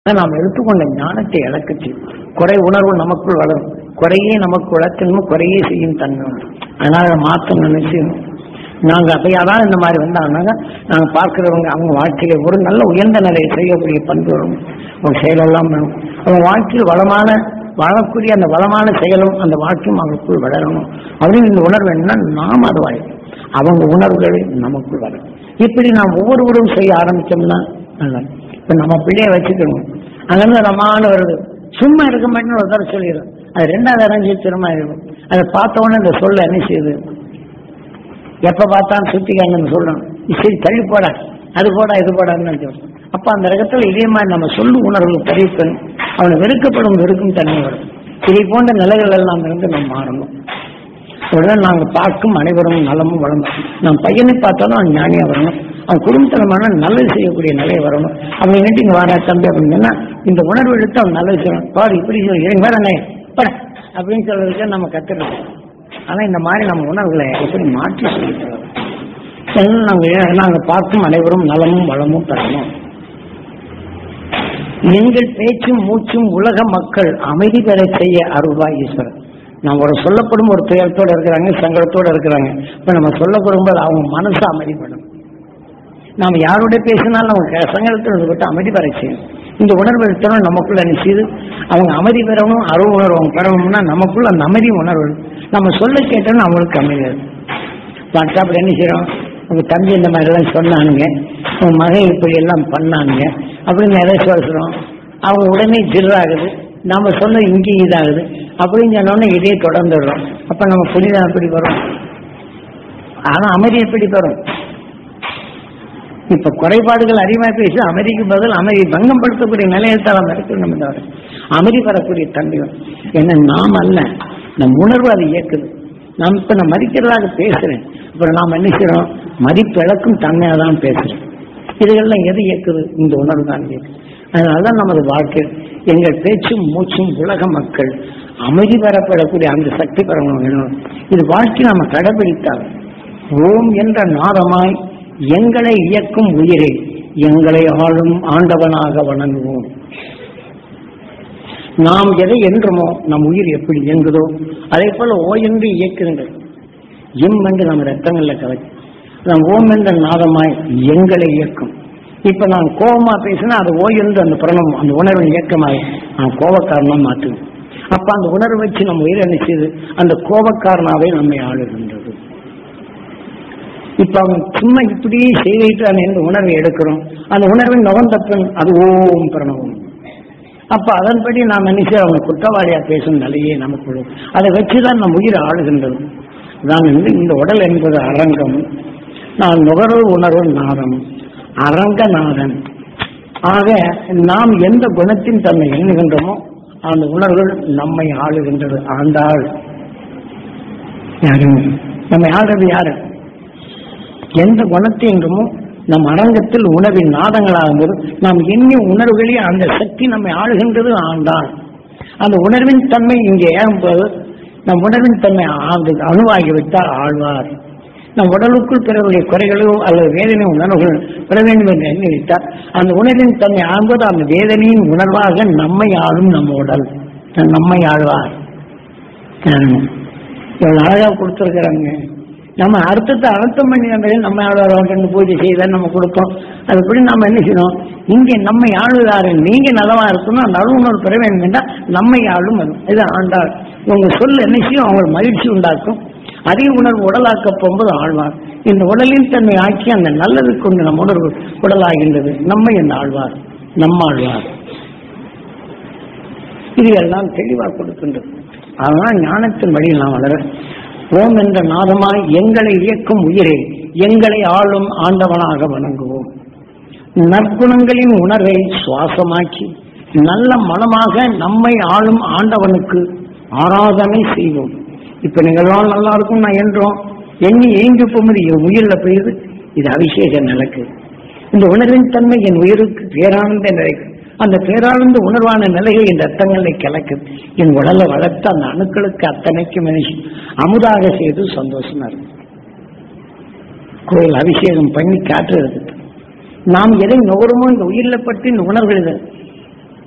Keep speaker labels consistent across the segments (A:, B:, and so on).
A: நாம் எடுத்துக்கொண்ட ஞானத்தை இழக்கச்சு குறை உணர்வு நமக்குள் வளரும் குறையே நமக்கு வளர்க்கணும் குறையே செய்யும் தன்மை உண்டு அதனால அதை மாற்றம் நினைச்சு நாங்க அப்ப யாராவது இந்த மாதிரி வந்தாங்கன்னாங்க நாங்க பார்க்கிறவங்க அவங்க வாழ்க்கையில ஒரு நல்ல உயர்ந்த நிலையை செய்யக்கூடிய பண்பு வரும் அவங்க செயலெல்லாம் வேணும் அவங்க வாழ்க்கையில் வளமான வாழக்கூடிய அந்த வளமான செயலும் அந்த வாழ்க்கையும் அவங்களுக்குள் வளரணும் அப்படின்னு இந்த உணர்வு என்னன்னா நாம் அது வாய் அவங்க உணர்வுகள் நமக்குள் வரும் இப்படி நாம் ஒவ்வொருவரும் செய்ய ஆரம்பிச்சோம்னா நல்லா இப்ப நம்ம பிள்ளைய வச்சுக்கணும் அங்கிருந்து ரமான வருது சும்மா இருக்க மாட்டேன்னு ஒரு தடவை சொல்லிடும் அது ரெண்டாவது அரைஞ்சி திரும்ப இருக்கும் அதை பார்த்த உடனே இந்த சொல்ல என்ன செய்யுது எப்ப பார்த்தாலும் சுத்திக்காங்கன்னு சொல்லணும் சரி தள்ளி போடா அது போடா இது போடான்னு நினைச்சோம் அப்ப அந்த ரகத்தில் இதே மாதிரி நம்ம சொல்லு உணர்வு பதிவுப்பன் அவனை வெறுக்கப்படும் வெறுக்கும் தன்மை வரும் இதை போன்ற நிலைகள் எல்லாம் இருந்து நம்ம மாறணும் உடனே நாங்க பார்க்கும் அனைவரும் நலமும் வளமும் நம்ம பையனை பார்த்தாலும் அவன் ஞானியா வரணும் அவன் குடும்பத்தனமான நல்லது செய்யக்கூடிய நிலை வரணும் அவன் என்னட்டு இங்க வாடா தம்பி அப்படின்னா இந்த உணர்வு எடுத்து அவன் நல்லது செய்யணும் பாரு இப்படி சொல்லி எனக்கு வேற என்ன பட அப்படின்னு சொல்றதுக்கு நம்ம கத்துக்கணும் ஆனா இந்த மாதிரி நம்ம உணர்வுகளை எப்படி மாற்றி சொல்லிக்கிறோம் நாங்க நாங்க பார்க்கும் அனைவரும் நலமும் வளமும் பெறணும் எங்கள் பேச்சும் மூச்சும் உலக மக்கள் அமைதி பெற செய்ய அருள்வாய் ஈஸ்வரன் நாம் ஒரு சொல்லப்படும் ஒரு துயரத்தோட இருக்கிறாங்க சங்கடத்தோட இருக்கிறாங்க இப்ப நம்ம சொல்லப்படும் போது அவங்க மனசு அமைதிப்படும் நாம் யாரோட பேசினாலும் அவங்க சங்கடத்தில் விட்டு அமைதி பெற செய்யும் இந்த உணர்வு எடுத்தனும் நமக்குள்ள என்ன செய்து அவங்க அமைதி பெறணும் அருள் உணர்வு அவங்க பெறணும்னா நமக்குள்ள அந்த அமைதி உணர்வு நம்ம சொல்ல கேட்டோம்னு அவங்களுக்கு அமைதி வாட்ஸ்அப்ல என்ன செய்யறோம் உங்க தம்பி இந்த மாதிரி எல்லாம் சொன்னானுங்க உங்க மகன் இப்படி எல்லாம் பண்ணானுங்க அப்படின்னு நிறைய சொல்றோம் அவங்க உடனே ஜில்லாகுது நாம சொன்ன இங்கே இதாகுது அப்படின்னு சொன்னோடனே இதே தொடர்ந்துடுறோம் அப்ப நம்ம புனிதம் எப்படி வரும் ஆனா அமைதி எப்படி வரும் இப்ப குறைபாடுகள் அதிகமாக பேசி அமைதிக்கு பதில் அமைதி பங்கம் படுத்தக்கூடிய நிலையத்தால் நம்ம இருக்கு நம்ம தவிர அமைதி பெறக்கூடிய தன்மை என்ன நாம் அல்ல நம் உணர்வு அதை இயக்குது நாம் இப்ப நான் மதிக்கிறதாக பேசுறேன் அப்புறம் நாம் என்ன செய்யறோம் மதிப்பு இழக்கும் தன்மையா தான் பேசுறேன் இதுகள்லாம் எது இயக்குது இந்த உணர்வு தான் இயக்குது அதனாலதான் நமது வாழ்க்கை எங்கள் பேச்சும் மூச்சும் உலக மக்கள் அமைதி பெறப்படக்கூடிய அந்த சக்தி பெறணும் வேணும் இது வாழ்க்கை நாம கடைபிடித்தால் ஓம் என்ற நாதமாய் எங்களை இயக்கும் உயிரை எங்களை ஆளும் ஆண்டவனாக வணங்குவோம் நாம் எதை என்றுமோ நம் உயிர் எப்படி இயங்குதோ அதே போல ஓ என்று இயக்குங்கள் எம் என்று நம்ம ரத்தங்கள்ல கலக்கு நாம் ஓம் என்ற நாதமாய் எங்களை இயக்கும் இப்ப நான் கோபமா பேசினா அது ஓ என்று அந்த பிரணம் அந்த உணர்வின் இயக்கமாய் நான் கோபக்காரனா மாற்றுவேன் அப்ப அந்த உணர்வை வச்சு நம்ம உயிர் என்ன செய்யுது அந்த கோபக்காரனாவே நம்மை ஆளுகின்றது இப்ப அவன் சும்மா இப்படியே செய்தான் என்ற உணர்வை எடுக்கிறோம் அந்த உணர்வின் நுகர்ந்தப்பன் அது ஓம் பிரணவம் அப்ப அதன்படி நாம் நினைச்சு அவங்க குற்றவாளியா பேசும் நிலையே நமக்கு அதை வச்சுதான் நம் உயிர் ஆளுகின்றது நான் வந்து இந்த உடல் என்பது அரங்கம் நான் நுகர்வு உணர்வு நாதம் அரங்கநாதன் ஆக நாம் எந்த குணத்தின் தன்மை எண்ணுகின்றோமோ அந்த உணர்வுகள் நம்மை ஆளுகின்றது ஆண்டாள் யாருங்க நம்மை ஆள்றது யாரு எந்த குணத்தை என்றுமோ நம் அரங்கத்தில் உணவின் நாதங்களாகும்போது நாம் எண்ணி உணர்வுகளே அந்த சக்தி நம்மை ஆளுகின்றது ஆண்டாள் அந்த உணர்வின் தன்மை இங்கே ஏகும்போது நம் உணர்வின் தன்மை ஆ- அணுவாகிவிட்டால் ஆழ்வார் நம் உடலுக்குள் பிறருடைய குறைகளோ அல்லது வேதனை உணர்வுகள் பெற வேண்டும் என்று எண்ணி வைத்தால் அந்த உணர்வின் தன்மை ஆகும்போது அந்த வேதனையின் உணர்வாக நம்மை ஆளும் நம்ம உடல் நம்மை ஆழ்வார் இவ்வளவு அழகா கொடுத்துருக்குறாங்க நம்ம அர்த்தத்தை அர்த்தம் பண்ணி நம்ம நம்ம ஆழ்வார் பூஜை செய்தால் நம்ம கொடுப்போம் அதுபடி நம்ம என்ன செய்யணும் இங்கே நம்மை ஆளுதாரு நீங்க நலமா இருக்கணும் நலவுணர்வு பெற வேண்டும் என்றால் நம்மை ஆளும் அது இது ஆண்டாள் உங்க சொல் என்ன செய்யும் அவங்களுக்கு மகிழ்ச்சி உண்டாக்கும் அதிக உணர்வு உடலாக்க போகும்போது ஆழ்வார் இந்த உடலின் தன்மை ஆக்கி அந்த நல்லது கொண்டு நம் உணர்வு உடலாகின்றது நம்மை இந்த ஆழ்வார் நம்மாழ்வார் இது எல்லாம் தெளிவாக கொடுக்கின்றது அதனால் ஞானத்தின் வழியில் நாம் வளர ஓம் என்ற நாதமாய் எங்களை இயக்கும் உயிரை எங்களை ஆளும் ஆண்டவனாக வணங்குவோம் நற்குணங்களின் உணர்வை சுவாசமாக்கி நல்ல மனமாக நம்மை ஆளும் ஆண்டவனுக்கு ஆராதனை செய்வோம் இப்ப நீங்களாம் நல்லா இருக்கும் நான் என்றோம் எண்ணி ஏங்கி போகும்போது என் உயிரில பெய்யுது இது அபிஷேகம் நடக்கு இந்த உணர்வின் தன்மை என் உயிருக்கு பேரானந்த நிலை அந்த பேரானந்த உணர்வான நிலைகள் என் ரத்தங்களை கலக்கும் என் உடலை வளர்த்து அந்த அணுக்களுக்கு அத்தனைக்கு மனுஷன் அமுதாக செய்து சந்தோஷமா இருக்கும் கோயில் அபிஷேகம் பண்ணி காட்டுறது நாம் எதை நுகருமோ இந்த உயிரில பற்றி இந்த உணர்வுகள் இது.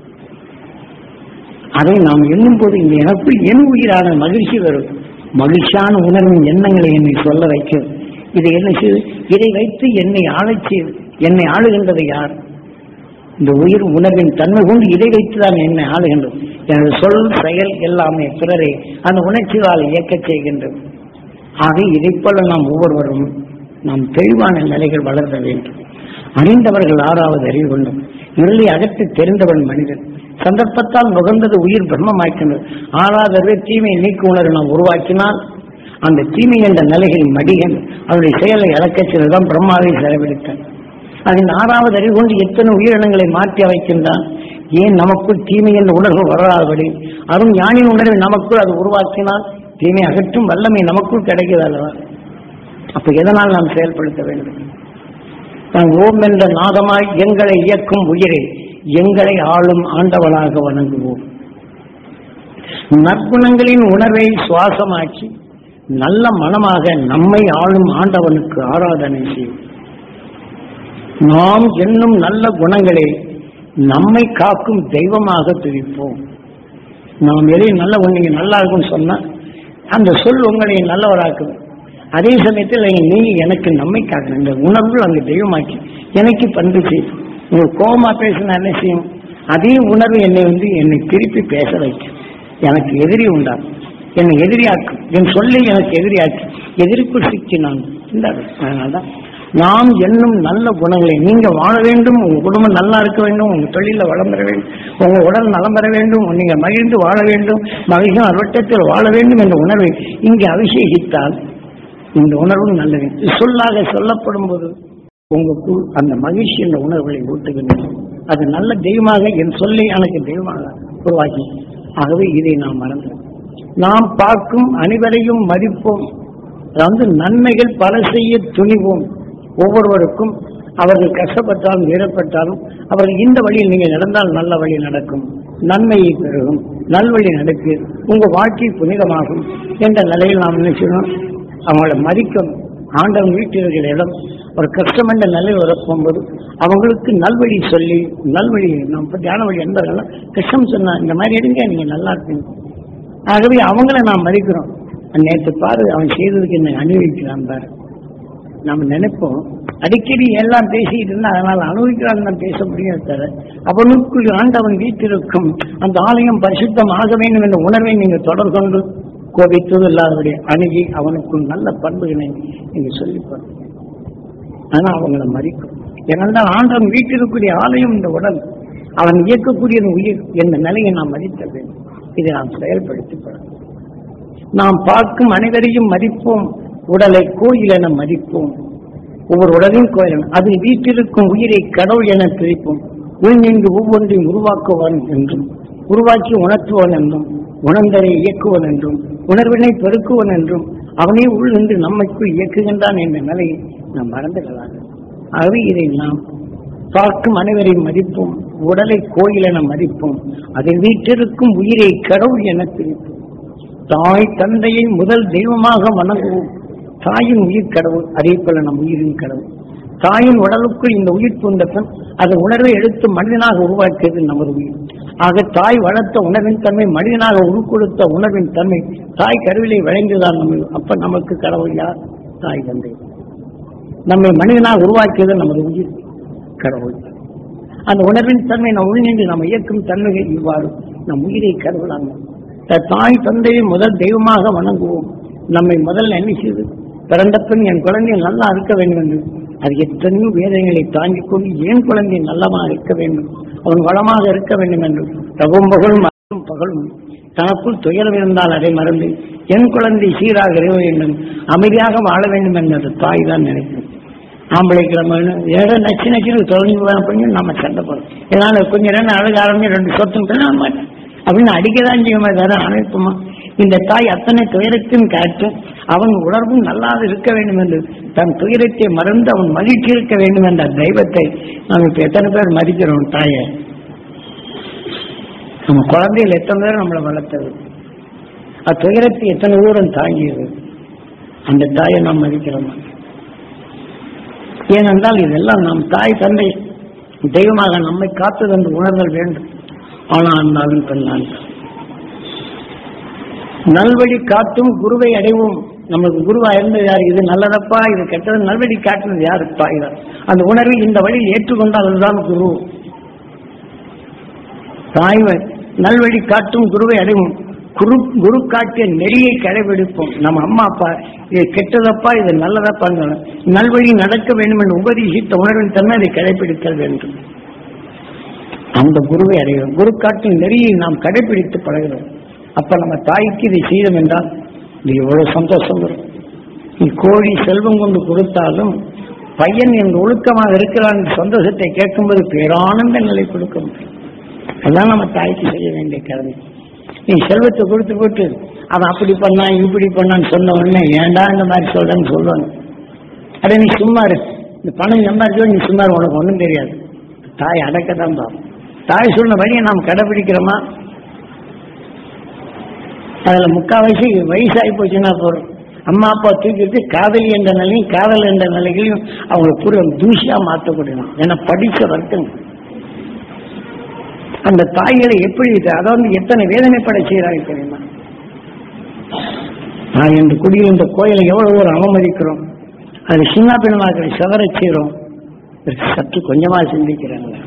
A: அதை நாம் எண்ணும் போது இந்த எனக்குள் என் உயிரான மகிழ்ச்சி வரும் மகிழ்ச்சியான உணர்வின் எண்ணங்களை என்னை சொல்ல வைக்கும் இதை என்ன செய்து இதை வைத்து என்னை ஆளச் செய்து என்னை ஆளுகின்றது யார் இந்த உயிர் உணர்வின் தன்மை கொண்டு இதை வைத்துதான் என்னை ஆளுகின்றது எனது சொல் செயல் எல்லாமே பிறரை அந்த உணர்ச்சியால் இயக்கச் செய்கின்றது ஆக இதைப் போல நாம் ஒவ்வொருவரும் நாம் தெளிவான நிலைகள் வளர்த்த வேண்டும் அறிந்தவர்கள் ஆறாவது அறிவு கொண்டும் இருளை அகற்றி தெரிந்தவன் மனிதன் சந்தர்ப்பத்தால் நுகர்ந்தது உயிர் பிரம்மமாக்கின்றது ஆறாவது அறிவு தீமை நீக்கு உணர்வு நாம் உருவாக்கினால் அந்த தீமை என்ற நிலைகளில் மடிகன் அவருடைய செயலை இழக்கச் செய்வதுதான் பிரம்மாவை செலவழித்தான் அதன் ஆறாவது அறிவு கொண்டு எத்தனை உயிரினங்களை மாற்றி அமைக்கின்றான் ஏன் நமக்குள் தீமை என்ற உணர்வு வராதபடி அரும் ஞானின் உணர்வை நமக்குள் அது உருவாக்கினால் தீமை அகற்றும் வல்லமை நமக்குள் கிடைக்கிறது அல்லவா அப்ப எதனால் நாம் செயல்படுத்த வேண்டும் நான் ஓம் என்ற நாதமாய் எங்களை இயக்கும் உயிரை எங்களை ஆளும் ஆண்டவனாக வணங்குவோம் நற்குணங்களின் உணர்வை சுவாசமாக்கி நல்ல மனமாக நம்மை ஆளும் ஆண்டவனுக்கு ஆராதனை செய்வோம் நாம் என்னும் நல்ல குணங்களை நம்மை காக்கும் தெய்வமாக துதிப்போம் நாம் எதையும் நல்ல நீங்க நல்லா இருக்கும்னு சொன்னா அந்த சொல் உங்களை நல்லவராக்கும் அதே சமயத்தில் நீ எனக்கு நம்மை காக்கணும் இந்த உணர்வு அங்கு தெய்வமாக்கி எனக்கு பண்பு செய்யும் உங்களுக்கு கோபமா பேசினா என்ன செய்யும் அதே உணர்வு என்னை வந்து என்னை திருப்பி பேச வைக்கும் எனக்கு எதிரி உண்டாகும் என்னை எதிரியாக்கும் என் சொல்லி எனக்கு எதிரியாக்கும் எதிர்க்குள் சிக்கி நான் இந்த அதனால்தான் நாம் என்னும் நல்ல குணங்களை நீங்க வாழ வேண்டும் உங்க குடும்பம் நல்லா இருக்க வேண்டும் உங்க தொழில வளம் பெற வேண்டும் உங்க உடல் நலம் பெற வேண்டும் நீங்க மகிழ்ந்து வாழ வேண்டும் மகிழ்ந்தும் அருவட்டத்தில் வாழ வேண்டும் என்ற உணர்வை இங்கே அபிஷேகித்தால் இந்த உணர்வு நல்லது இது சொல்லாக சொல்லப்படும் போது உங்களுக்குள் அந்த மகிழ்ச்சி என்ற உணர்வுகளை ஊட்டுகின்றன அது நல்ல தெய்வமாக என் சொல்லி எனக்கு தெய்வமாக உருவாக்கி ஆகவே இதை நாம் மறந்து நாம் பார்க்கும் அனைவரையும் மதிப்போம் அதாவது நன்மைகள் பல செய்ய துணிவோம் ஒவ்வொருவருக்கும் அவர்கள் கஷ்டப்பட்டாலும் வீரப்பட்டாலும் அவர்கள் இந்த வழியில் நீங்கள் நடந்தால் நல்ல வழி நடக்கும் நன்மையை பெருகும் நல்வழி நடக்கு உங்க வாழ்க்கை புனிதமாகும் என்ற நிலையில் நாம் என்ன செய்யணும் அவங்கள மதிக்கணும் ஆண்டவன் வீட்டில் இருக்கிற இடம் ஒரு கஷ்டம் என்ற நிலையில் வரப்போகும்போது அவங்களுக்கு நல்வழி சொல்லி நல்வழி நம்ம இப்போ தியான வழி என்பதெல்லாம் கஷ்டம் சொன்னா இந்த மாதிரி எடுங்க நீங்க நல்லா இருப்பீங்க ஆகவே அவங்கள நாம் மதிக்கிறோம் நேற்று பாரு அவன் செய்ததுக்கு என்ன அனுபவிக்கிறான் பாரு நம்ம நினைப்போம் அடிக்கடி எல்லாம் பேசிக்கிட்டு இருந்தா அதனால அனுபவிக்கிறான் தான் பேச முடியாது தவிர அவனுக்குள் ஆண்டவன் வீட்டிருக்கும் அந்த ஆலயம் பரிசுத்தம் ஆக வேண்டும் என்ற உணர்வை நீங்க தொடர் கொண்டு கோபித்தது இல்லாதபடி அணுகி அவனுக்குள் நல்ல பண்புகளை நீங்க சொல்லி ஆனா அவங்கள மறிக்கும் ஏனென்றால் ஆண்டவன் வீட்டிற்குரிய ஆலயம் இந்த உடல் அவன் இயக்கக்கூடிய உயிர் என்ற நிலையை நாம் மதித்த வேண்டும் இதை நாம் செயல்படுத்தப்படும் நாம் பார்க்கும் அனைவரையும் மதிப்போம் உடலை கோயில் என மதிப்போம் ஒவ்வொரு உடலையும் கோயில் என அதில் வீட்டிற்கும் உயிரை கடவுள் என பிரிப்போம் உள்நின்று ஒவ்வொன்றையும் உருவாக்குவான் என்றும் உருவாக்கி உணர்த்துவான் என்றும் உணர்ந்தரை இயக்குவன் என்றும் உணர்வினை பெருக்குவன் என்றும் அவனே உள் நின்று நம்மைக்குள் இயக்குகின்றான் என்ற நிலையை நாம் மறந்துகளாக ஆகவே இதை நாம் பார்க்கும் அனைவரையும் மதிப்போம் உடலை கோயில் என மதிப்போம் அதில் வீட்டிற்கும் உயிரை கடவுள் என பிரிப்போம் தாய் தந்தையை முதல் தெய்வமாக வணங்குவோம் தாயின் உயிர் கடவுள் அதே போல நம் உயிரின் கடவுள் தாயின் உடலுக்குள் இந்த உயிர் பூந்தப்பன் அதை உணர்வை எடுத்து மனிதனாக உருவாக்கியது நமது உயிர் ஆக தாய் வளர்த்த உணர்வின் தன்மை மனிதனாக உருக்கொடுத்த உணர்வின் தன்மை தாய் கருவிலை வழங்கியதான் நம்ம அப்ப நமக்கு கடவுள் யார் தாய் தந்தை நம்மை மனிதனாக உருவாக்கியது நமது உயிர் கடவுள் அந்த உணர்வின் தன்மை நம் உள்நின்று நாம் இயக்கும் தன்மைகள் இவ்வாறு நம் உயிரை கடவுளாங்க தாய் தந்தையை முதல் தெய்வமாக வணங்குவோம் நம்மை முதல்ல என்ன செய்து பிறந்த பெண் என் குழந்தை நல்லா இருக்க வேண்டும் என்று அது எத்தனையோ வேதனைகளை தாங்கிக் கொண்டு ஏன் குழந்தை நல்லமாக இருக்க வேண்டும் அவன் வளமாக இருக்க வேண்டும் என்று ரகும் பகலும் அருளும் பகலும் தனக்குள் துயரம் இருந்தால் அதை மறந்து என் குழந்தை சீராக இருக்க வேண்டும் அமைதியாக வாழ வேண்டும் என்று தாய் தான் நினைக்கும் ஆம்பளைக்கு நம்ம ஏதோ நச்சு நச்சுன்னு தொலைஞ்சு பண்ணி நம்ம சண்டை போறோம் இதனால கொஞ்ச நேரம் அழக ஆரம்பி ரெண்டு சொத்துன்னு நான் மாட்டேன் அப்படின்னு அடிக்கதான் செய்யுமா தர அனைத்துமா இந்த தாய் அத்தனை துயரத்தையும் காட்டு அவன் உணர்வும் நல்லாது இருக்க வேண்டும் என்று தன் துயரத்தை மறந்து அவன் மகிழ்ச்சி இருக்க வேண்டும் என்ற தெய்வத்தை நாம் இப்ப எத்தனை பேர் மதிக்கிறோம் தாயை நம்ம குழந்தைகள் எத்தனை பேர் நம்மளை வளர்த்தது அது துயரத்தை எத்தனை தூரம் தாங்கியது அந்த தாயை நாம் மதிக்கிறோமா ஏனென்றால் இதெல்லாம் நம் தாய் தந்தை தெய்வமாக நம்மை காத்தது என்று உணர்தல் வேண்டும் ஆனால் இருந்தாலும் பெண்ணான் நல்வழி காட்டும் குருவை அடைவோம் நமக்கு குருவா இருந்தது யார் இது நல்லதப்பா இது கெட்டது நல்வழி காட்டுனது யாருப்பா இதான் அந்த உணர்வை இந்த வழியில் ஏற்றுக்கொண்டால் அதுதான் குரு தாய்மை நல்வழி காட்டும் குருவை அடைவோம் குரு குரு காட்டிய நெறியை கடைபிடிப்போம் நம்ம அம்மா அப்பா இது கெட்டதப்பா இது நல்லதப்பா நல்வழி நடக்க வேண்டும் என்று உபதேசித்த உணர்வின் தன்மை அதை கடைபிடித்தல் வேண்டும் அந்த குருவை அடைகிறோம் குரு காட்டின் நெறியை நாம் கடைபிடித்து பழகிறோம் அப்ப நம்ம தாய்க்கு இதை செய்தோம் என்றால் இது எவ்வளவு சந்தோஷம் வரும் நீ கோழி செல்வம் கொண்டு கொடுத்தாலும் பையன் என் ஒழுக்கமாக இருக்கிறான் என்ற சந்தோஷத்தை கேட்கும்போது பேரானந்த நிலை கொடுக்க முடியும் அதான் நம்ம தாய்க்கு செய்ய வேண்டிய கடமை நீ செல்வத்தை கொடுத்து போட்டு அவன் அப்படி பண்ணான் இப்படி பண்ணான்னு சொன்ன உடனே ஏன்டா இந்த மாதிரி சொல்றேன்னு சொல்லுவாங்க அட நீ சும்மா இரு இந்த பணம் சம்பாதிச்சோ நீ சும்மா இரு, உனக்கு ஒன்றும் தெரியாது தாய் அடக்கதான் தான் தாய் சொன்ன வழியை நாம் கடைபிடிக்கிறோமா அதுல முக்கால் வயசு வயசாகி போச்சுன்னா போறோம் அம்மா அப்பா தூக்கிட்டு காதலி என்ற நிலையும் காதல் என்ற நிலைகளையும் அவங்க புரிய தூசியா மாற்றக்கூடணும் ஏன்னா படிச்ச வர்க்கம் அந்த தாய்களை எப்படி இது- அதை வந்து எத்தனை வேதனைப்பட செய்யறாங்க தெரியுமா நான் இந்த குடியில் இந்த கோயிலை எவ்வளவு ஒரு அவமதிக்கிறோம் அது சின்ன பெண்மாக்களை சவர செய்கிறோம் இதற்கு சற்று கொஞ்சமா சிந்திக்கிறாங்களா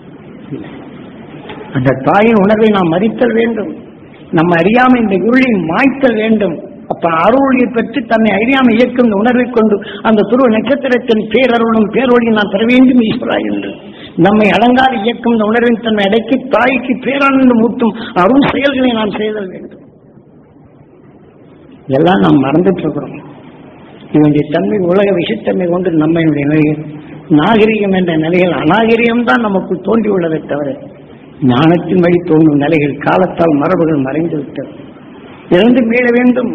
A: அந்த தாயின் உணர்வை நாம் மதித்தல் வேண்டும் நம்ம அறியாம இந்த இருளை மாய்த்தல் வேண்டும் அப்ப அருளை பெற்று தன்னை அறியாம இயக்கும் இந்த உணர்வை கொண்டு அந்த துருவ நட்சத்திரத்தின் பேரருளும் பேரொழியும் நாம் பெற வேண்டும் ஈஸ்வரா என்று நம்மை அடங்காது இயக்கும் இந்த உணர்வின் தன்னை அடக்கி தாய்க்கு பேரானந்தம் ஊட்டும் அருள் செயல்களை நாம் செய்தல் வேண்டும் இதெல்லாம் நாம் மறந்துட்டு இருக்கிறோம் இவனுடைய தன்மை உலக விஷத்தன்மை கொண்டு நம்மளுடைய நிலையில் நாகரிகம் என்ற நிலையில் அநாகரிகம் தான் நமக்கு தோன்றியுள்ளதை தவிர ஞானத்தின் வழி தோன்றும் நிலைகள் காலத்தால் மரபுகள் மறைந்து விட்டது இறந்து மீள வேண்டும்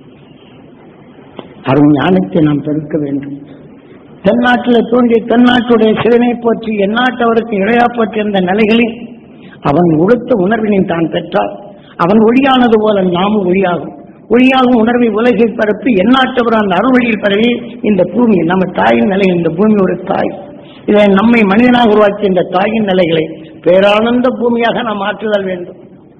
A: அருள் ஞானத்தை நாம் பெருக்க வேண்டும் தென்னாட்டில் தோன்றிய தென்னாட்டுடைய சிவனை போற்றி எந்நாட்டவருக்கு இடையா போற்றிருந்த நிலைகளில் அவன் உடுத்த உணர்வினை தான் பெற்றார் அவன் ஒளியானது போல நாமும் ஒளியாகும் ஒளியாகும் உணர்வை உலகில் பரப்பி எந்நாட்டவர் அந்த அருள்வழியில் பரவி இந்த பூமி நம்ம தாயின் நிலை இந்த பூமி ஒரு தாய் இதை நம்மை மனிதனாக உருவாக்கிய இந்த தாயின் நிலைகளை பேரானந்த பூமியாக நாம் மாற்றுதல் வேண்டும்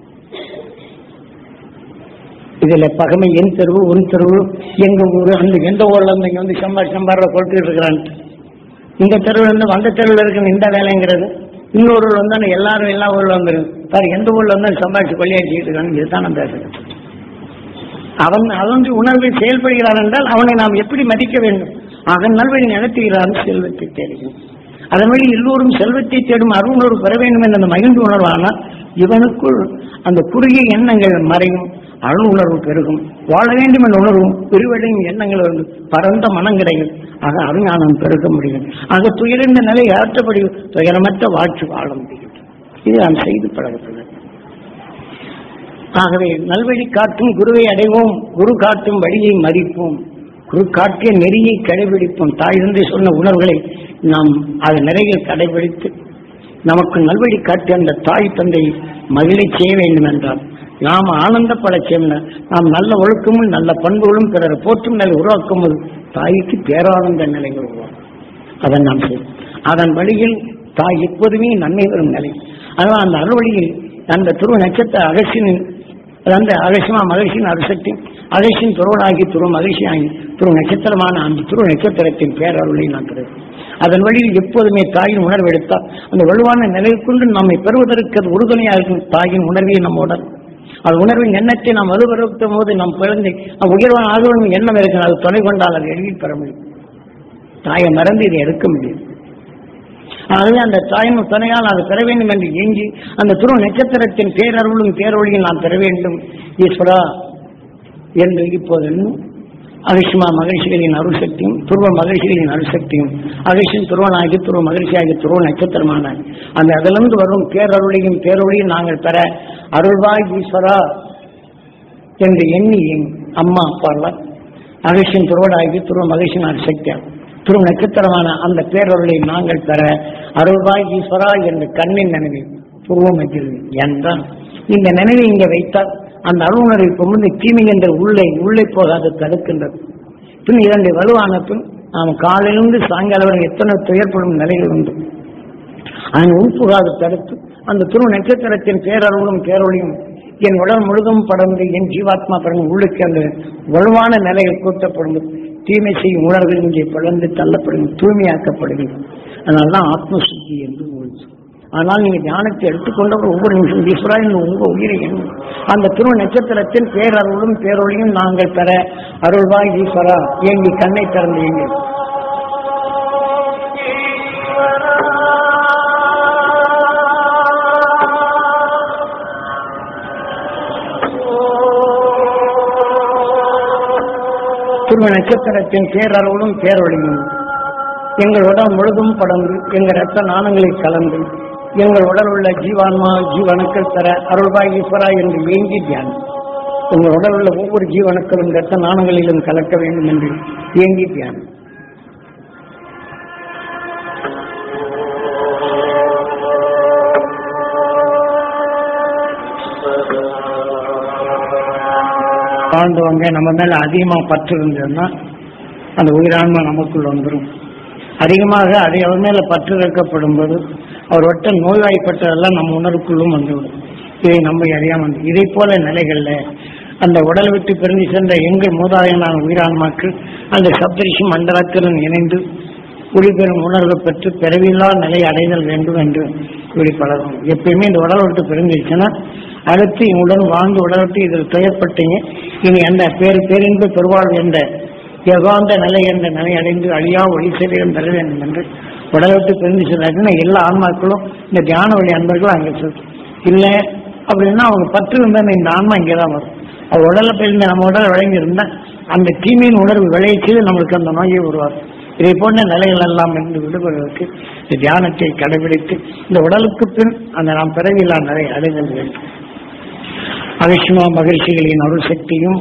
A: இதுல பகமை என் தெருவு உன் தெருவு எங்க ஊரு அந்த எந்த ஊர்ல இருந்து இங்க வந்து சம்பார் சம்பார கொடுத்துட்டு இருக்கிறான்ட்டு இந்த தெருவுல இருந்து அந்த தெருவுல இருக்கிற இந்த வேலைங்கிறது இன்னொரு ஊர்ல வந்து எல்லாரும் எல்லா ஊர்ல வந்துடும் பாரு எந்த ஊர்ல வந்து சம்பாதிச்சு கொள்ளையாச்சிட்டு இருக்கான்னு இதுதான் நான் பேசுறேன் அவன் அவன் உணர்வை செயல்படுகிறான் என்றால் அவனை நாம் எப்படி மதிக்க வேண்டும் அவன் நல்வழி நடத்துகிறான் செல்வத்தை தேடுகிறான் அதன் வழி எல்லோரும் செல்வத்தை தேடும் அருணர்வு பெற வேண்டும் என்ற அந்த மகிழ்ந்து உணர்வானால் இவனுக்குள் அந்த குறுகிய எண்ணங்கள் மறையும் அருள் உணர்வு பெருகும் வாழ வேண்டும் என்ற உணர்வும் விரிவடையும் எண்ணங்கள் வந்து பரந்த மனம் கிடைக்கும் ஆக அருஞானம் பெருக முடியும் ஆக துயர்ந்த நிலை ஆற்றப்படி துயரமற்ற வாழ்ச்சி வாழ முடியும் இது நாம் செய்து பழகப்படுகிறது ஆகவே நல்வழி காட்டும் குருவை அடைவோம் குரு காட்டும் வழியை மதிப்போம் குரு காட்டிய நெறியை கடைபிடிப்போம் தாய் தந்தை சொன்ன உணர்வுகளை நாம் அது நிறைய கடைபிடித்து நமக்கு நல்வழி காட்டிய அந்த தாய் தந்தை மகிழச் செய்ய வேண்டும் என்றால் நாம் ஆனந்தப்பட செய்யணும் நாம் நல்ல ஒழுக்கமும் நல்ல பண்புகளும் பிறர் போற்றும் நிலை உருவாக்கும் போது தாய்க்கு பேரானந்த நிலைகள் உருவாகும் அதை நாம் செய்வோம் அதன் வழியில் தாய் எப்போதுமே நன்மை வரும் நிலை அதனால் அந்த அறுவழியில் அந்த துருவ நட்சத்திர அகசியின் அந்த அகசியமா மகிழ்ச்சியின் அரிசக்தி அகசியின் துருவனாகி துருவ மகிழ்ச்சியாகி துருவ நட்சத்திரமான அந்த துருவ நட்சத்திரத்தின் பேரருளை நான் பெறுவேன் அதன் வழியில் எப்போதுமே தாயின் உணர்வு எடுத்தால் அந்த வலுவான நிலை கொண்டு நம்மை பெறுவதற்கு அது உறுதுணையாக இருக்கும் தாயின் உணர்வை நம்முடன் அது உணர்வின் எண்ணத்தை நாம் வலுப்படுத்தும் போது நம் குழந்தை நம் உயர்வான ஆதரவு எண்ணம் இருக்கிறது அது துணை கொண்டால் அதை எளிதில் பெற முடியும் தாயை மறந்து இதை எடுக்க முடியும் ஆகவே அந்த தாயின் துணையால் அது பெற வேண்டும் என்று ஏங்கி அந்த துருவ நட்சத்திரத்தின் பேரருளும் பேரொழியும் நாம் பெற வேண்டும் ஈஸ்வரா என்று இப்போது அகிஷ்மா மகிழ்ச்சிகளின் அருள் சக்தியும் துருவ மகிழ்ச்சிகளின் அருள் சக்தியும் அகிஷின் துருவனாகி துருவ மகிழ்ச்சியாகி துருவ நட்சத்திரமான அந்த அதிலிருந்து வரும் பேரருளையும் பேரொழியும் நாங்கள் பெற அருள்வாய் ஈஸ்வரா என்று எண்ணி என் அம்மா அப்பாலாம் அகிஷின் துருவனாகி துருவ மகிழ்ச்சியின் அருள் சக்தியாகும் துரு நட்சத்திரமான அந்த பேரொருளை நாங்கள் பெற அருள்வாய் ஈஸ்வரா என்று கண்ணின் நினைவு பூர்வமத்தில் என்றால் இந்த நினைவை இங்கே வைத்தால் அந்த அருணரை பொழுது தீமை என்ற உள்ளே உள்ளே போகாது தடுக்கின்றது பின் இரண்டு வலுவான பின் நாம் காலையிலிருந்து சாயங்காலம் வரை எத்தனை துயர்ப்படும் நிலைகள் உண்டு அதன் உள்புகாது தடுத்து அந்த துரு நட்சத்திரத்தின் பேரருளும் பேரொழியும் என் உடல் முழுதும் படர்ந்து என் ஜீவாத்மா படர்ந்து உள்ளுக்கு அந்த வலுவான நிலையில் கூட்டப்படும் தீமை செய்யும் உணர்வுகள் இங்கே பிளந்து தள்ளப்படும் தூய்மையாக்கப்படுகிறது அதனால்தான் ஆத்ம சுத்தி என்று ஒரு ஆனால் நீங்க தியானத்தை எடுத்துக்கொண்டவர் ஒவ்வொரு நிமிஷம் ஈஸ்வரா இந்த உங்க உயிரை எண்ணும் அந்த துருவ நட்சத்திரத்தின் பேரருளும் பேரொழியும் நாங்கள் பெற அருள்வாய் ஈஸ்வரா ஏங்கி கண்ணை திறந்தீங்க துருவ நட்சத்திரத்தின் பேரருளும் பேரொழியும் எங்கள் உடல் முழுதும் படர்ந்து எங்கள் ரத்த நாணங்களில் கலந்து எங்கள் உடல் உள்ள ஜீவான்மா ஜீவனுக்கள் தர அருள்வாய் ஈஸ்வரா என்று ஏங்கி தியானம் உங்கள் உடல் உள்ள ஒவ்வொரு ஜீவனுக்களும் ரத்த நாணங்களிலும் கலக்க வேண்டும் என்று ஏங்கி தியானம் வாழ்ந்தவங்க நம்ம மேல அதிகமா பற்று இருந்ததுன்னா அந்த உயிரான்மா நமக்குள் வந்துடும் அதிகமாக அதை அவர் மேல பற்று வைக்கப்படும் போது அவர் ஒட்ட நோய்வாய்ப்பட்டதெல்லாம் நம்ம உணர்வுக்குள்ளும் வந்துவிடும் இதை நம்ம அறியாம வந்து இதை போல நிலைகள்ல அந்த உடலை விட்டு பிரிந்து சென்ற எங்கள் மூதாதையனான உயிரான்மாக்கள் அந்த சப்தரிஷி மண்டலத்துடன் இணைந்து குடிபெறும் உணர்வை பெற்று பிறவில்லா நிலை அடைதல் வேண்டும் என்று கூறி பழகும் எப்பயுமே இந்த உடலை விட்டு பிரிஞ்சிருச்சுன்னா அடுத்து இவங்களுடன் வாழ்ந்து உடலை விட்டு இதில் துயப்பட்டீங்க இனி அந்த பேர் பேரின்பு பெருவாழ்வு என்ற யகாந்த நிலை என்ற நிலை அடைந்து அழியா ஒளி சரீரம் பெற வேண்டும் என்று உடலை விட்டு பிரிந்து சென்றாங்கன்னா எல்லா ஆன்மாக்களும் இந்த தியான வழி அன்பர்களும் அங்கே சொல் இல்லை அப்படின்னா அவங்க பற்று இருந்தால் இந்த ஆன்மா இங்கே தான் வரும் அவர் உடலை பிரிந்து நம்ம உடல் விளங்கி இருந்தா அந்த தீமையின் உணர்வு விளைவிச்சு நம்மளுக்கு அந்த நோயை உருவாக்கும் இதை போன்ற நிலைகள் எல்லாம் இருந்து விடுபடுவதற்கு இந்த தியானத்தை கடைபிடித்து இந்த உடலுக்கு பின் அந்த நாம் பிறவில்லா நிலை அடைதல் வேண்டும் அவிஷ்மா மகிழ்ச்சிகளின் அருள் சக்தியும்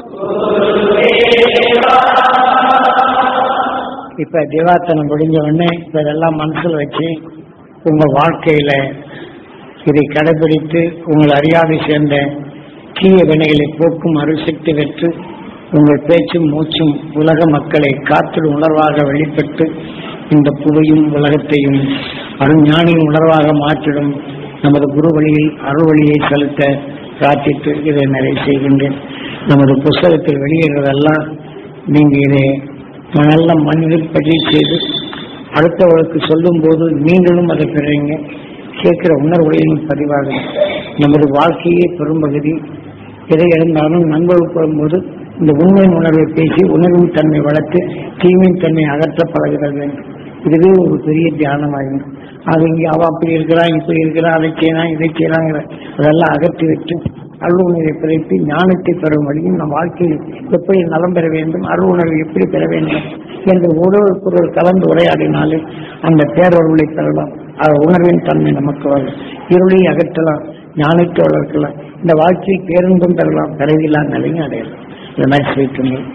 A: இப்ப திவாத்தனம் முடிஞ்ச உடனே இப்ப இதெல்லாம் மனசுல வச்சு உங்க வாழ்க்கையில இதை கடைபிடித்து உங்கள் அறியாதை சேர்ந்த தீய வினைகளை போக்கும் அருள் சக்தி பெற்று உங்கள் பேச்சும் மூச்சும் உலக மக்களை காத்திடும் உணர்வாக வெளிப்பட்டு இந்த புவையும் உலகத்தையும் அருஞானியின் உணர்வாக மாற்றிடும் நமது குரு வழியில் அருள் வழியை செலுத்த பிரார்த்தித்து இதை நிறைவு செய்கின்றேன் நமது புஸ்தகத்தில் வெளியிடுறதெல்லாம் நீங்க இதை நல்ல மனிதர் பதிவு செய்து அடுத்தவர்களுக்கு சொல்லும் போது நீங்களும் அதை பெறுவீங்க கேட்கிற உணர்வுகளையும் பதிவாகும் நமது வாழ்க்கையே பெரும்பகுதி எதை இருந்தாலும் நண்பர்கள் போகும்போது இந்த உண்மையின் உணர்வை பேசி உணர்வின் தன்மை வளர்த்து தீமையின் தன்மை அகற்ற பழகுதல் வேண்டும் இதுவே ஒரு பெரிய தியானமாகும் அது இங்கே அவ அப்படி இருக்கிறான் இப்படி இருக்கிறான் அதை செய்யலாம் இதை செய்யலாங்கிற அதெல்லாம் அகற்றி விட்டு அருளுணர்வை பிறப்பி ஞானத்தை பெறும் வழியும் நம் வாழ்க்கையில் எப்படி நலம் பெற வேண்டும் அருளுணர்வை எப்படி பெற வேண்டும் என்று ஒருவருக்கொருவர் கலந்து உரையாடினாலே அந்த பேரருளை பெறலாம் அது உணர்வின் தன்மை நமக்கு வரும் இருளை அகற்றலாம் ஞானத்தை வளர்க்கலாம் இந்த வாழ்க்கையில் பேருந்தும் பெறலாம் பிறவில்லா நிலையும் அடையலாம் இந்த மாதிரி செய்யுங்கள்